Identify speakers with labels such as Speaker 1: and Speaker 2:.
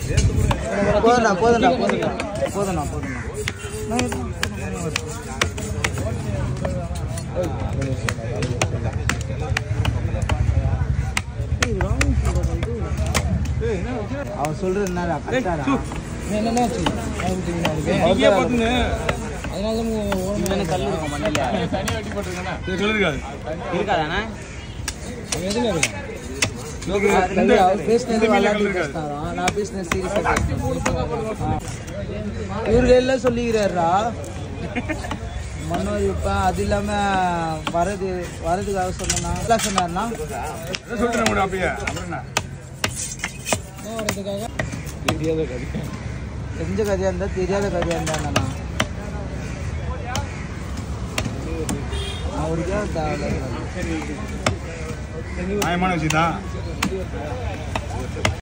Speaker 1: போதுண்ணா போதுண்ணா போதுண்ணா போதுண்ணா போதுண்ணா அவன் சொல்றது என்னடா கரெக்டாடா
Speaker 2: இங்கே போட்டுங்க
Speaker 1: இவனு கல் இருக்கும் மண்ணில்
Speaker 2: இது சொல்லிருக்காது
Speaker 1: இருக்காதாண்ணா
Speaker 2: இந்த
Speaker 1: அவர் பேசினது
Speaker 2: இந்த மீன்ல
Speaker 1: விளையாட்டு
Speaker 2: கல் இருக்காது.
Speaker 1: பேசினாராம் நான் பேசினது சீரியஸாக பேசினேன் இவரு எல்லாம் சொல்லிக்கிறாரா மன்னோர் இப்போ அது இல்லாமல் வரது வரதுக்காக சொன்னா எல்லாம் சொன்னார்னா
Speaker 2: என்ன சொல்லிட்டு கூட அப்படியே அப்புறம் என்ன
Speaker 1: தெரிஞ்ச கதையாக இருந்தால் தெரியாத கதையாக இருந்தாண்ணா அவருக்கே தேவை
Speaker 2: நியாயமான விஷயம் தான்